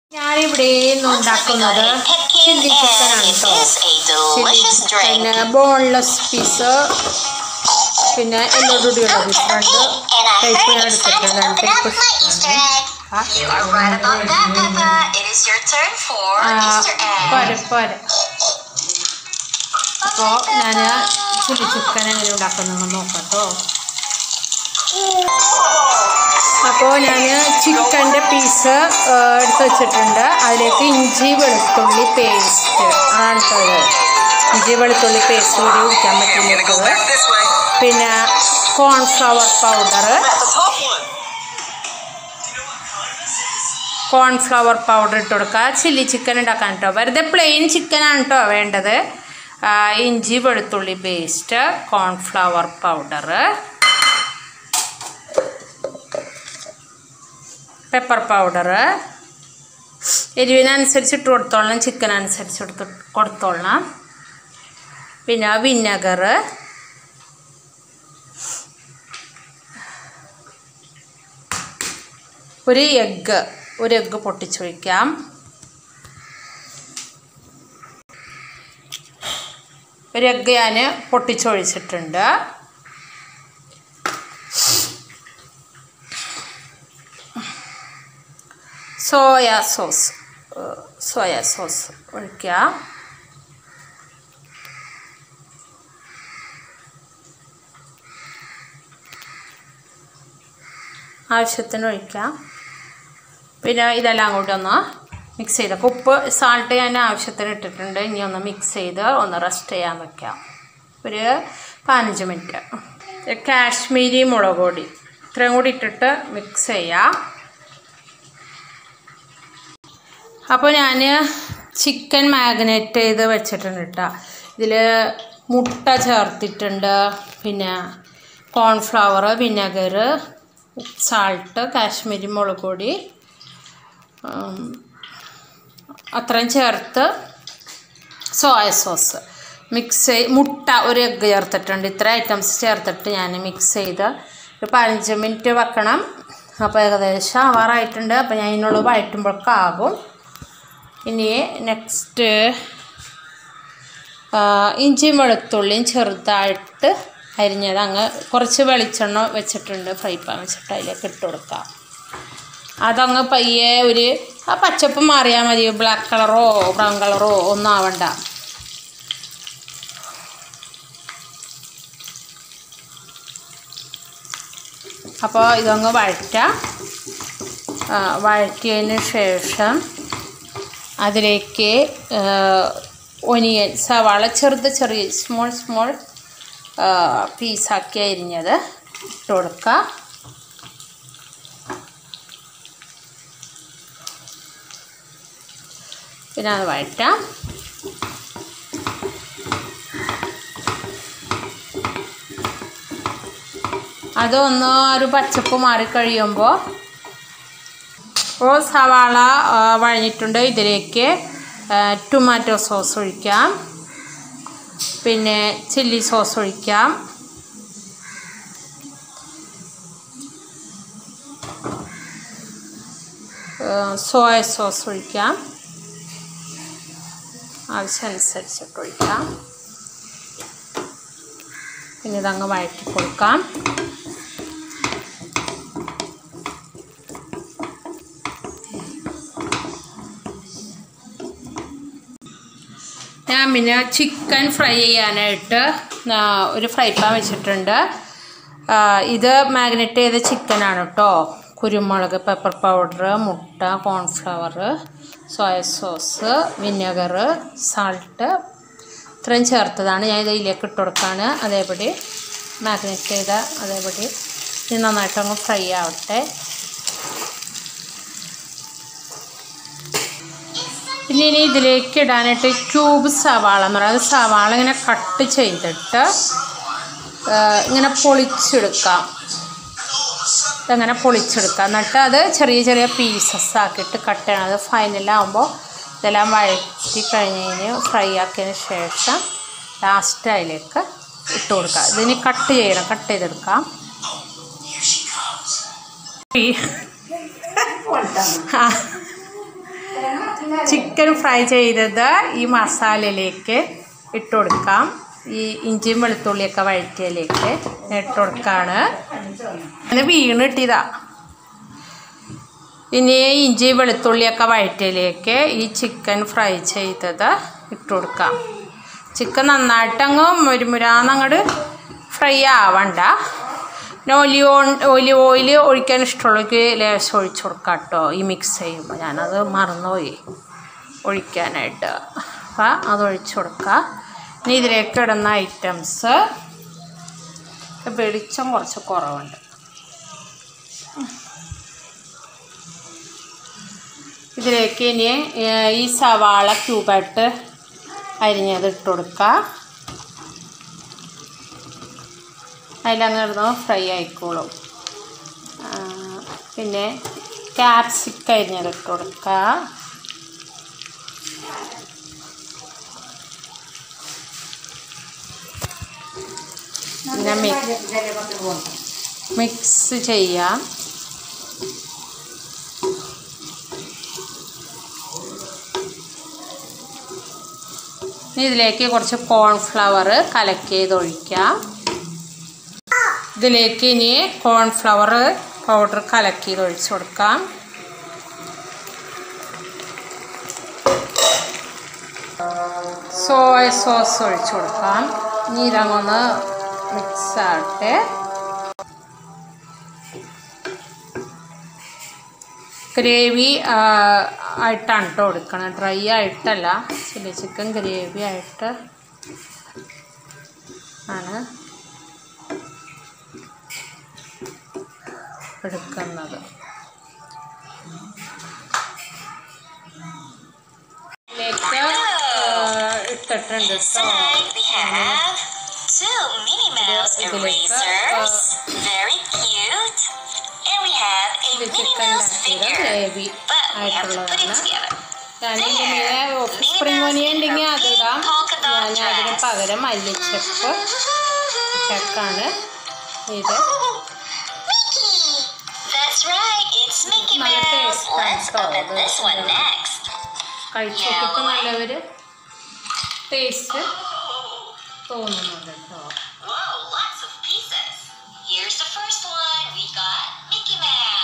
ഞാനിവിടെ ഇന്ന് ഉണ്ടാക്കുന്നത് ചില്ലി ചിക്കൻ ആണ് കേട്ടോ ചില്ലി ചിക്കന് ബോൺലെസ് പീസ് പിന്നെ എന്നോടുകൂടിയുള്ള ഡിഫറെൻറ്റ് ടൈപ്പ് ഞാൻ എടുത്തിട്ടുണ്ട് രണ്ട് ടൈപ്പ് ഇഷ്ടമാണ് You are right about that, Peppa. It is your turn for Easter egg. പോരെ പോരെ അപ്പോൾ ഞാൻ ചില്ലി ചിക്കൻ എങ്ങനെ ഉണ്ടാക്കുന്നത് നോക്കട്ടോ അപ്പോൾ ഞാൻ ചിക്കൻ്റെ പീസ് എടുത്ത് വെച്ചിട്ടുണ്ട് അതിലേക്ക് ഇഞ്ചി വെളുത്തുള്ളി പേസ്റ്റ് അതാണ് കേട്ടോ ഇഞ്ചി വെളുത്തുള്ളി പേസ്റ്റ് കൂടി കുടിക്കാൻ പറ്റുന്നത് പിന്നെ കോൺഫ്ലവർ പൗഡർ കോൺഫ്ലവർ പൗഡർ ഇട്ട് കൊടുക്കുക ചില്ലി ചിക്കൻ ഉണ്ടാക്കാൻ കേട്ടോ വെറുതെ പ്ലെയിൻ ചിക്കനാണ് കേട്ടോ വേണ്ടത് ആ, ഇഞ്ചി വെളുത്തുള്ളി paste cornflour powder pepper powder എരിവിനനുസരിച്ച് ഇട്ട് കൊടുത്തോളണം ചിക്കൻ അനുസരിച്ച് എടുത്ത് കൊടുത്തോളണം പിന്നെ വിനെഗർ ഒരു എഗ്ഗ് ഒരു എഗ്ഗ് പൊട്ടിച്ചൊഴിക്കാം ഒരു എഗ്ഗ് ഞാൻ പൊട്ടിച്ചൊഴിച്ചിട്ടുണ്ട് സോയ സോസ് സോയ സോസ് ഒഴിക്കുക ആവശ്യത്തിന് ഒഴിക്കാം പിന്നെ ഇതെല്ലാം കൂടി ഒന്ന് മിക്സ് ചെയ്ത് അപ്പോൾ ഉപ്പ് സാൾട്ട് ഞാൻ ആവശ്യത്തിന് ഇട്ടിട്ടുണ്ട് ഇനി ഒന്ന് മിക്സ് ചെയ്ത് ഒന്ന് റെസ്റ്റ് ചെയ്യാൻ വെക്കാം ഒരു പതിനഞ്ച് മിനിറ്റ് കാശ്മീരി മുളക് പൊടി ഇത്രയും കൂടി ഇട്ടിട്ട് മിക്സ് ചെയ്യാം അപ്പോൾ ഞാൻ ചിക്കൻ മാഗ്നേറ്റ് ചെയ്ത് വെച്ചിട്ടുണ്ട് കേട്ടോ ഇതിൽ മുട്ട ചേർത്തിട്ടുണ്ട് പിന്നെ കോൺഫ്ലവർ വിനെഗർ സാൾട്ട് കാശ്മീരി മുളക് പൊടി ഉം, അത്രയും ചേർത്ത് സോയ സോസ് മിക്സ് ചെയ്ത് മുട്ട ഒരു എഗ്ഗ് ചേർത്തിട്ടുണ്ട് ഇത്ര ഐറ്റംസ് ചേർത്തിട്ട് ഞാൻ മിക്സ് ചെയ്ത് ഒരു പതിനഞ്ച് മിനിറ്റ് വെക്കണം അപ്പോൾ ഏകദേശം ആവാറായിട്ടുണ്ട് അപ്പോൾ ഞാൻ ഇതിനുള്ള വഴറ്റുമ്പോഴേക്കാകും ഇനി നെക്സ്റ്റ് ഇഞ്ചിയും വെളുത്തുള്ളിയും ചെറുതായിട്ട് അരിഞ്ഞത് അങ്ങ് കുറച്ച് വെളിച്ചെണ്ണ വെച്ചിട്ടുണ്ട് ഫ്രൈ പാൻ വെച്ചിട്ട് അതിലേക്ക് ഇട്ട് കൊടുക്കാം അതങ്ങ് പയ്യെ ഒരു ആ പച്ചപ്പ് മാറിയാൽ മതി ബ്ലാക്ക് കളറോ ബ്രൗൺ കളറോ ഒന്നും ആവണ്ട അപ്പോൾ ഇതങ്ങ് വഴറ്റാം ആ, വഴറ്റിയതിന് ശേഷം അതിലേക്ക് ഒനിയൻ സവാള ചെറുത് ചെറിയ സ്മോൾ സ്മോൾ പീസാക്കി അരിഞ്ഞത് ഇട്ട് കൊടുക്കുക പിന്നെ അത് വഴറ്റാം അതൊന്ന് ഒരു പച്ചപ്പ് മാറിക്കഴിയുമ്പോൾ ഇപ്പോൾ സവാള ആ, വഴഞ്ഞിട്ടുണ്ട് ഇതിലേക്ക് ആ, ടൊമാറ്റോ സോസ് ഒഴിക്കാം പിന്നെ ചില്ലി സോസ് ഒഴിക്കാം ആ, സോയ സോസ് ഒഴിക്കാം ആവശ്യമനുസരിച്ചിട്ട് ഒഴിക്കാം പിന്നെ ഇതങ്ങ് വഴറ്റി കൊടുക്കാം ഞാൻ പിന്നെ ചിക്കൻ ഫ്രൈ ചെയ്യാനായിട്ട് ആ, ഒരു ഫ്രൈ പാൻ വെച്ചിട്ടുണ്ട് ആ, ഇത് മാഗ്നറ്റ് ചെയ്ത ചിക്കനാണ് കേട്ടോ കുരുമുളക് പെപ്പർ പൗഡർ മുട്ട cornflour soya sauce vinegar salt ഇത്രയും ചേർത്തതാണ് ഞാൻ ഇത് ഇതിലേക്ക് ഇട്ട് കൊടുക്കുകയാണ് അതേപടി മാഗ്നറ്റ് ചെയ്ത അതേപടി ഇത് നന്നായിട്ടങ്ങ് ഫ്രൈ ആവട്ടെ പിന്നെ ഇനി ഇതിലേക്ക് ഇടാനായിട്ട് ക്യൂബ് സവാള എന്ന് പറയുന്നത് സവാള ഇങ്ങനെ കട്ട് ചെയ്തിട്ട് ആ, ഇങ്ങനെ പൊളിച്ചെടുക്കാം ഇതങ്ങനെ പൊളിച്ചെടുക്കാം എന്നിട്ട് അത് ചെറിയ ചെറിയ പീസസ് ആക്കിയിട്ട് കട്ട് ചെയ്യണം അത് ഫൈനലാകുമ്പോൾ ഇതെല്ലാം വഴറ്റി കഴിഞ്ഞ് കഴിഞ്ഞ് ഫ്രൈ ആക്കിയതിന് ശേഷം ലാസ്റ്റ് അതിലേക്ക് ഇട്ട് കൊടുക്കുക ഇതിന് കട്ട് ചെയ്യണം കട്ട് ചെയ്തെടുക്കാം ഈ- ആ ചിക്കൻ ഫ്രൈ ചെയ്തത് ഈ മസാലയിലേക്ക് ഇട്ട് കൊടുക്കാം ഈ ഇഞ്ചിയും വെളുത്തുള്ളിയൊക്കെ വഴറ്റിയതിലേക്ക് ഇട്ട് കൊടുക്കാണ് അങ്ങനെ വീണ് ഇട്ടിയതാ ഇനി ഇഞ്ചി വെളുത്തുള്ളിയൊക്കെ വഴറ്റിയതിലേക്ക് ഈ ചിക്കൻ ഫ്രൈ ചെയ്തത് ഇട്ട് കൊടുക്കാം ചിക്കൻ നന്നായിട്ടങ്ങ് മുരുമുരാന്നങ്ങോട്ട് ഫ്രൈ ആവണ്ട പിന്നെ ഒലിവ് ഒലിവ് ഓയിൽ ഒഴിക്കാൻ ഇഷ്ടമുള്ളവർക്ക് ലേശം ഒഴിച്ചു കൊടുക്കാം കേട്ടോ ഈ മിക്സ് ചെയ്യുമ്പോൾ ഞാനത് മറന്നുപോയി ഒഴിക്കാനായിട്ട് അപ്പം അത് ഒഴിച്ചു കൊടുക്കുക ഇനി ഇതിലേക്ക് ഇടുന്ന ഐറ്റംസ് വെളിച്ചം കുറച്ച് കുറവുണ്ട് ഇതിലേക്ക് ഇനി ഏഹ്, ഈ സവാള ക്യൂബായിട്ട് അരിഞ്ഞത് ഇട്ട് കൊടുക്കുക അതിലങ്ങ് ഇടുന്നു ഫ്രൈ ആയിക്കോളും ആ, പിന്നെ ക്യാപ്സിക്ക അരിഞ്ഞത് ഇട്ട് കൊടുക്കുക പിന്നെ മിക്സ് ചെയ്യാം ഇനി ഇതിലേക്ക് കുറച്ച് കോൺഫ്ലവർ കലക്കിയത് ഒഴിക്കാം ഇതിലേക്ക് ഇനി കോൺഫ്ലവർ പൗഡർ കലക്കിയത് ഒഴിച്ചു കൊടുക്കാം സോയ സോസ് ഒഴിച്ചു കൊടുക്കാം ഇനി ഇതങ്ങൊന്ന് മിക്സ് ആവട്ടെ ഗ്രേവി ആയിട്ടാണ് കേട്ടോ കൊടുക്കണം ഡ്രൈ ആയിട്ടല്ല ചില്ലി ചിക്കൻ ഗ്രേവി ആയിട്ട് ആണ് എടുക്കുന്നത് ഇതിലേക്ക് ആ, ഇട്ടിട്ടുണ്ട് കേട്ടോ Inside we have two Minnie Mouse ഇതിലേക്ക്, erasers. Very cute. And we have a ഇത് Minnie ചിക്കൻ Mouse ഉണ്ടാക്കിയത് figure. Gravy But we have to put it ആയിട്ടുള്ളതാണ് together. ഞാനിതിൻ്റെ മീതെ സ്പ്രിംഗ് ഓനിയൻ ഉണ്ടെങ്കിൽ അതിടാം ഞാൻ അതിന് പകരം മല്ലിച്ചപ്പ് ചക്കാണ് ഇത് Mickey! That's right, it's Mickey നല്ല Mouse. taste ആണ് Let's കേട്ടോ open ഇത്. this one next. കഴിച്ച് നോക്കിയിട്ട് നല്ലൊരു ടേസ്റ്റ് തോന്നുന്നുണ്ട് കേട്ടോ Whoa, lots of pieces. Here's the first one. We got Mickey Mouse.